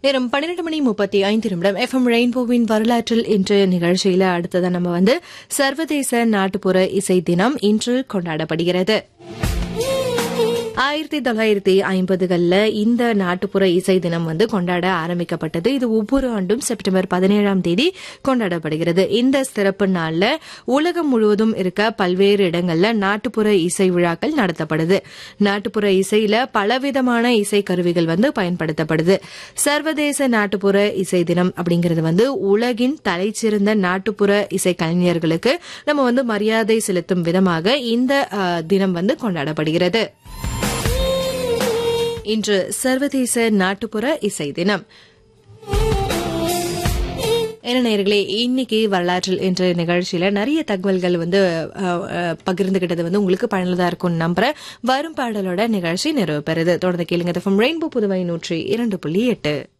நேரம் பன்னிரண்டு மணி முப்பத்தி ஐந்து நிமிடம் எஃப்எம் ரெயின்போவின் வரலாற்றில் இன்று நிகழ்ச்சியில அடுத்ததான் நம்ம வந்து சர்வதேச நாட்டுப்புற இசை தினம் இன்று கொண்டாடப்படுகிறது ஆயிரத்தி தொள்ளாயிரத்தி ஐம்பதுகள்ல இந்த நாட்டுப்புற இசை தினம் வந்து கொண்டாட ஆரம்பிக்கப்பட்டது இது ஒவ்வொரு ஆண்டும் செப்டம்பர் பதினேழாம் தேதி கொண்டாடப்படுகிறது இந்த சிறப்பு நாள்ல உலகம் முழுவதும் இருக்க பல்வேறு இடங்கள்ல நாட்டுப்புற இசை விழாக்கள் நடத்தப்படுது நாட்டுப்புற இசையில பலவிதமான இசை கருவிகள் வந்து பயன்படுத்தப்படுது சர்வதேச நாட்டுப்புற இசை தினம் அப்படிங்கிறது வந்து உலகின் தலைச்சிறந்த நாட்டுப்புற இசை கலைஞர்களுக்கு நம்ம வந்து மரியாதை செலுத்தும் விதமாக இந்த அஹ், தினம் வந்து கொண்டாடப்படுகிறது இன்று சர்வதேச நாட்டுப்புற இசை தினம் என்ன நேயர்களே இன்னைக்கு வரலாற்றில் என்ற நிகழ்ச்சியில நிறைய தகவல்கள் வந்து அஹ், அஹ், பகிர்ந்துகிட்டது வந்து உங்களுக்கு பயனுள்ளதா இருக்கும்னு நம்புறேன் வரும் பாடலோட நிகழ்ச்சி நிறைவு பெறுது தொடர்ந்து கேளுங்க ரெயின்போ புதுவை நூற்றி இரண்டு புள்ளி எட்டு